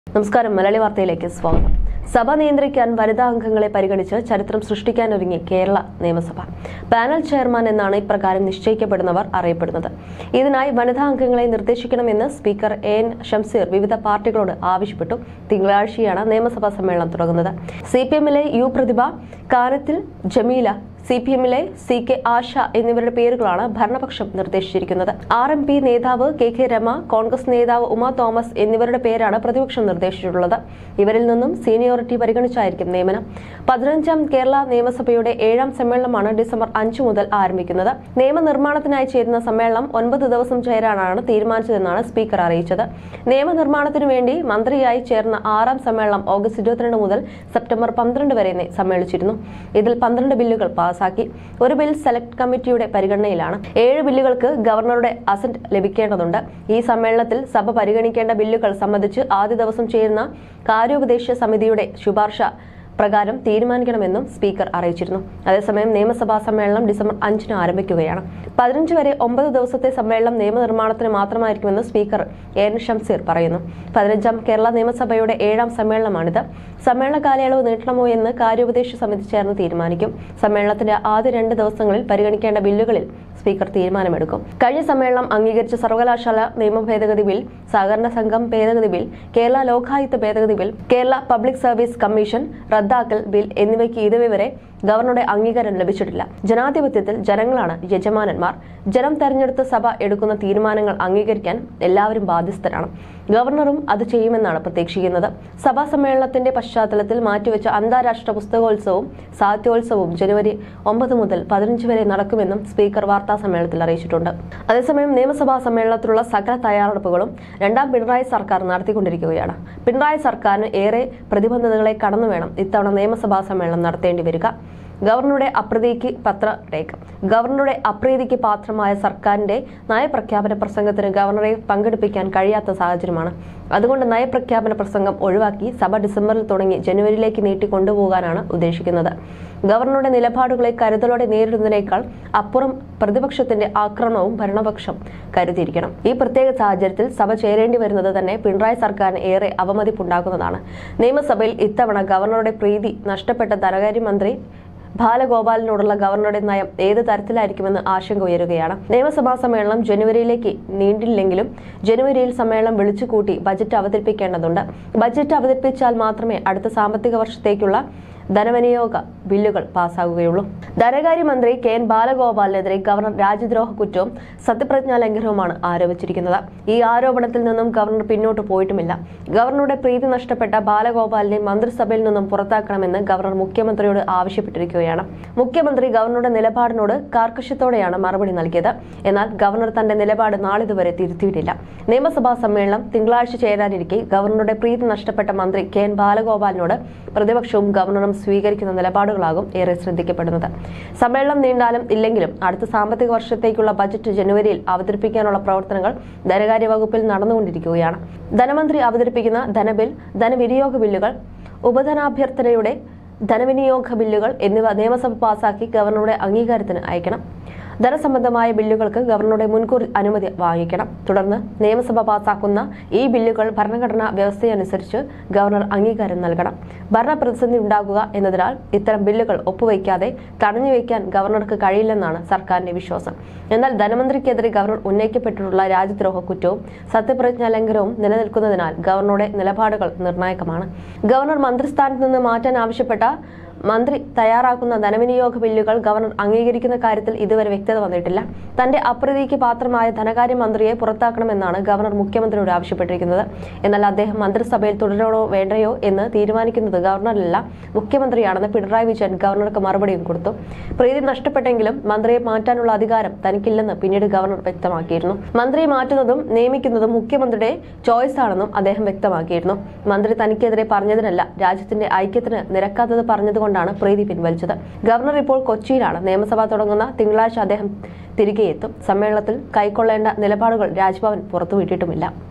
നമസ്കാരം മലയാളി വാർത്തയിലേക്ക് സ്വാഗതം സഭ നിയന്ത്രിക്കാൻ വനിതാ അംഗങ്ങളെ പരിഗണിച്ച് ചരിത്രം സൃഷ്ടിക്കാനൊരുങ്ങി കേരള നിയമസഭ പാനൽ ചെയർമാൻ എന്നാണ് ഇപ്രകാരം നിശ്ചയിക്കപ്പെടുന്നവർ അറിയപ്പെടുന്നത് ഇതിനായി വനിതാ അംഗങ്ങളെ നിർദ്ദേശിക്കണമെന്ന് സ്പീക്കർ എ എൻ ഷംസീർ വിവിധ പാർട്ടികളോട് ആവശ്യപ്പെട്ടു തിങ്കളാഴ്ചയാണ് നിയമസഭാ സമ്മേളനം തുടങ്ങുന്നത് സി പി എമ്മിലെ U Prathibha Kanathil Jameela C P എമ്മിലെ സി കെ ആശ എന്നിവരുടെ പേരുകളാണ് ഭരണപക്ഷം നിർദ്ദേശിച്ചിരിക്കുന്നത് ആർ എം പി നേതാവ് കെ കെ രമ കോൺഗ്രസ് നേതാവ് ഉമ തോമസ് എന്നിവരുടെ പേരാണ് പ്രതിപക്ഷം നിർദ്ദേശിച്ചിട്ടുള്ളത് ഇവരിൽ നിന്നും സീനിയോറിറ്റി പരിഗണിച്ചായിരിക്കും നിയമനം പതിനഞ്ചാം കേരള നിയമസഭയുടെ ഏഴാം സമ്മേളനമാണ് ഡിസംബർ അഞ്ചു മുതൽ ആരംഭിക്കുന്നത് നിയമനിർമ്മാണത്തിനായി ചേരുന്ന സമ്മേളനം ഒൻപത് ദിവസം ചേരാനാണ് തീരുമാനിച്ചതെന്നാണ് സ്പീക്കർ അറിയിച്ചത് നിയമനിർമ്മാണത്തിനു വേണ്ടി മന്ത്രിയായി ചേർന്ന ആറാം സമ്മേളനം ഓഗസ്റ്റ് ഇരുപത്തിരണ്ട് മുതൽ സെപ്റ്റംബർ പന്ത്രണ്ട് വരെ നെ- സമ്മേളിച്ചിരുന്നു ഇതിൽ പന്ത്രണ്ട് ബില്ലുകൾ പാസാക്കി ഒരു ബിൽ സെലക്ട് കമ്മിറ്റിയുടെ പരിഗണനയിലാണ് ഏഴ് ബില്ലുകൾക്ക് ഗവർണറുടെ അസന്റ് ലഭിക്കേണ്ടതുണ്ട് ഈ സമ്മേളനത്തിൽ സഭ പരിഗണിക്കേണ്ട ബില്ലുകൾ സംബന്ധിച്ച് ആദ്യ ദിവസം ചേരുന്ന കാര്യോപദേശ സമിതിയുടെ ശുപാർശ പ്രകാരം തീരുമാനിക്കണമെന്നും സ്പീക്കർ അറിയിച്ചിരുന്നു അതേസമയം നിയമസഭാ സമ്മേളനം ഡിസംബർ അഞ്ചിന് ആരംഭിക്കുകയാണ് പതിനഞ്ച് വരെ ഒമ്പത് ദിവസത്തെ സമ്മേളനം നിയമനിർമ്മാണത്തിന് മാത്രമായിരിക്കുമെന്ന് സ്പീക്കർ എ എൻ ഷംസീർ പറയുന്നു പതിനഞ്ചാം കേരള നിയമസഭയുടെ ഏഴാം സമ്മേളനമാണിത് സമ്മേളന കാലയളവ് നീട്ടണമോ എന്ന് കാര്യോപദേശ സമിതി ചേർന്ന് തീരുമാനിക്കും സമ്മേളനത്തിന്റെ ആദ്യ രണ്ട് ദിവസങ്ങളിൽ പരിഗണിക്കേണ്ട ബില്ലുകളിൽ സ്പീക്കർ തീരുമാനമെടുക്കും കഴിഞ്ഞ സമ്മേളനം അംഗീകരിച്ച സർവകലാശാല നിയമ ഭേദഗതി ബിൽ സഹകരണ സംഘം ഭേദഗതി ബിൽ കേരള ലോകായുക്ത ഭേദഗതി bill Kerala public service commission റദ്ദാക്കൽ ബിൽ എന്നിവയ്ക്ക് ഇതുവരെ ഗവർണറുടെ അംഗീകാരം ലഭിച്ചിട്ടില്ല ജനാധിപത്യത്തിൽ ജനങ്ങളാണ് യജമാനന്മാർ ജനം തെരഞ്ഞെടുത്ത സഭ എടുക്കുന്ന തീരുമാനങ്ങൾ അംഗീകരിക്കാൻ എല്ലാവരും ബാധ്യസ്ഥരാണ് ഗവർണറും അത് ചെയ്യുമെന്നാണ് പ്രതീക്ഷിക്കുന്നത് സഭാ സമ്മേളനത്തിന്റെ പശ്ചാത്തലത്തിൽ മാറ്റിവെച്ച അന്താരാഷ്ട്ര പുസ്തകോത്സവവും സാഹിത്യോത്സവവും ജനുവരി ഒമ്പത് മുതൽ പതിനഞ്ച് വരെ നടക്കുമെന്നും സ്പീക്കർ വാർത്താ സമ്മേളനത്തിൽ അറിയിച്ചിട്ടുണ്ട് അതേസമയം നിയമസഭാ സമ്മേളനത്തിലുള്ള സകല തയ്യാറെടുപ്പുകളും രണ്ടാം പിണറായി സർക്കാർ നടത്തിക്കൊണ്ടിരിക്കുകയാണ് പിണറായി സർക്കാരിന് ഏറെ പ്രതിബന്ധതകളെ കടന്നു വേണം ഇത്തവണ നിയമസഭാ സമ്മേളനം നടത്തേണ്ടി വരിക ഗവർണറുടെ അപ്രീതിക്ക് പത്രരേഖ ഗവർണറുടെ അപ്രീതിക്ക് പാത്രമായ സർക്കാരിന്റെ നയപ്രഖ്യാപന പ്രസംഗത്തിന് ഗവർണറെ പങ്കെടുപ്പിക്കാൻ കഴിയാത്ത സാഹചര്യമാണ് അതുകൊണ്ട് നയപ്രഖ്യാപന പ്രസംഗം ഒഴിവാക്കി സഭ ഡിസംബറിൽ തുടങ്ങി ജനുവരിയിലേക്ക് നീട്ടി കൊണ്ടുപോകാനാണ് ഉദ്ദേശിക്കുന്നത് ഗവർണറുടെ നിലപാടുകളെ കരുതലോടെ നേരിടുന്നതിനേക്കാൾ അപ്പുറം പ്രതിപക്ഷത്തിന്റെ ആക്രമണവും ഭരണപക്ഷം കരുതിയിരിക്കണം ഈ പ്രത്യേക സാഹചര്യത്തിൽ സഭ ചേരേണ്ടി വരുന്നത് തന്നെ പിണറായി സർക്കാരിന് ഏറെ അവമതിപ്പുണ്ടാക്കുന്നതാണ് നിയമസഭയിൽ ഇത്തവണ ഗവർണറുടെ പ്രീതി നഷ്ടപ്പെട്ട ധനകാര്യമന്ത്രി ബാലഗോപാലിനോടുള്ള ഗവർണറുടെ നയം ഏത് തരത്തിലായിരിക്കുമെന്ന് ആശങ്ക ഉയരുകയാണ് നിയമസഭാ സമ്മേളനം ജനുവരിയിലേക്ക് നീണ്ടില്ലെങ്കിലും ജനുവരിയിൽ സമ്മേളനം വിളിച്ചുകൂട്ടി ബജറ്റ് അവതരിപ്പിക്കേണ്ടതുണ്ട് ബജറ്റ് അവതരിപ്പിച്ചാൽ മാത്രമേ അടുത്ത സാമ്പത്തിക വർഷത്തേക്കുള്ള ധനവിനിയോഗ ബില്ലുകൾ പാസ്സാകുകയുള്ളൂ ധനകാര്യമന്ത്രി കെ എൻ ബാലഗോപാലിനെതിരെ ഗവർണർ രാജ്യദ്രോഹ കുറ്റവും സത്യപ്രതിജ്ഞാ ലംഘനവുമാണ് ആരോപിച്ചിരിക്കുന്നത് ഈ ആരോപണത്തിൽ നിന്നും ഗവർണർ പിന്നോട്ട് പോയിട്ടുമില്ല ഗവർണറുടെ പ്രീതി നഷ്ടപ്പെട്ട ബാലഗോപാലിനെ മന്ത്രിസഭയിൽ നിന്നും പുറത്താക്കണമെന്ന് ഗവർണർ മുഖ്യമന്ത്രിയോട് ആവശ്യപ്പെട്ടിരിക്കുകയാണ് മുഖ്യമന്ത്രി ഗവർണറുടെ നിലപാടിനോട് കാർക്കശ്യത്തോടെയാണ് മറുപടി നൽകിയത് എന്നാൽ ഗവർണർ തന്റെ നിലപാട് നാളിതുവരെ തിരുത്തിയിട്ടില്ല നിയമസഭാ സമ്മേളനം തിങ്കളാഴ്ച ചേരാനിരിക്കെ ഗവർണറുടെ പ്രീതി നഷ്ടപ്പെട്ട മന്ത്രി കെ എൻ ബാലഗോപാലിനോട് പ്രതിപക്ഷവും ഗവർണറും സ്വീകരിക്കുന്ന നിലപാടുകളാകും ഏറെ ശ്രദ്ധിക്കപ്പെടുന്നത് സമ്മേളനം നീണ്ടാലും ഇല്ലെങ്കിലും അടുത്ത സാമ്പത്തിക വർഷത്തേക്കുള്ള ബജറ്റ് ജനുവരിയിൽ അവതരിപ്പിക്കാനുള്ള പ്രവർത്തനങ്ങൾ ധനകാര്യ വകുപ്പിൽ നടന്നുകൊണ്ടിരിക്കുകയാണ് ധനമന്ത്രി അവതരിപ്പിക്കുന്ന ധനബിൽ ധനവിനിയോഗ ബില്ലുകൾ ഉപധനാഭ്യർത്ഥനയുടെ ധനവിനിയോഗ ബില്ലുകൾ എന്നിവ നിയമസഭ പാസാക്കി ഗവർണറുടെ അംഗീകാരത്തിന് അയക്കണം ധനസംബന്ധമായ ബില്ലുകൾക്ക് ഗവർണറുടെ മുൻകൂർ അനുമതി വാങ്ങിക്കണം തുടർന്ന് നിയമസഭ പാസാക്കുന്ന ഈ ബില്ലുകൾ ഭരണഘടനാ വ്യവസ്ഥയനുസരിച്ച് ഗവർണർ അംഗീകാരം നൽകണം ഭരണപ്രതിസന്ധി ഉണ്ടാകുക എന്നതിനാൽ ഇത്തരം ബില്ലുകൾ ഒപ്പുവയ്ക്കാതെ തടഞ്ഞുവയ്ക്കാൻ ഗവർണർക്ക് കഴിയില്ലെന്നാണ് സർക്കാരിന്റെ വിശ്വാസം എന്നാൽ ധനമന്ത്രിക്കെതിരെ ഗവർണർ ഉന്നയിക്കപ്പെട്ടിട്ടുള്ള രാജ്യദ്രോഹ കുറ്റവും സത്യപ്രതിജ്ഞാ ലംഘനവും നിലനിൽക്കുന്നതിനാൽ ഗവർണറുടെ നിലപാടുകൾ നിർണായകമാണ് ഗവർണർ മന്ത്രിസ്ഥാനത്ത് നിന്ന് മാറ്റാൻ ആവശ്യപ്പെട്ട മന്ത്രി തയ്യാറാക്കുന്ന ധനവിനിയോഗ ബില്ലുകൾ ഗവർണർ അംഗീകരിക്കുന്ന കാര്യത്തിൽ ഇതുവരെ വ്യക്തത വന്നിട്ടില്ല തന്റെ അപ്രീതിക്ക് പാത്രമായ ധനകാര്യമന്ത്രിയെ പുറത്താക്കണമെന്നാണ് ഗവർണർ മുഖ്യമന്ത്രിയോട് ആവശ്യപ്പെട്ടിരിക്കുന്നത് എന്നാൽ അദ്ദേഹം മന്ത്രിസഭയിൽ തുടരണോ വേണ്ടയോ എന്ന് തീരുമാനിക്കുന്നത് ഗവർണറല്ല മുഖ്യമന്ത്രിയാണെന്ന് പിണറായി വിജയൻ ഗവർണർക്ക് മറുപടിയും കൊടുത്തു പ്രീതി നഷ്ടപ്പെട്ടെങ്കിലും മന്ത്രിയെ മാറ്റാനുള്ള അധികാരം തനിക്കില്ലെന്ന് പിന്നീട് ഗവർണർ വ്യക്തമാക്കിയിരുന്നു മന്ത്രിയെ മാറ്റുന്നതും നിയമിക്കുന്നതും മുഖ്യമന്ത്രിയുടെ ചോയ്സ് ആണെന്നും അദ്ദേഹം വ്യക്തമാക്കിയിരുന്നു മന്ത്രി തനിക്കെതിരെ പറഞ്ഞതിനല്ല രാജ്യത്തിന്റെ ഐക്യത്തിന് നിരക്കാത്തത് പറഞ്ഞതുകൊണ്ടാണ് പ്രീതി പിൻവലിച്ചത് ഗവർണർ ഇപ്പോൾ കൊച്ചിയിലാണ് നിയമസഭ തുടങ്ങുന്ന തിങ്കളാഴ്ച അദ്ദേഹം തിരികെ എത്തും സമ്മേളനത്തിൽ കൈക്കൊള്ളേണ്ട നിലപാടുകൾ രാജ്ഭവൻ പുറത്തുവിട്ടിട്ടുമില്ല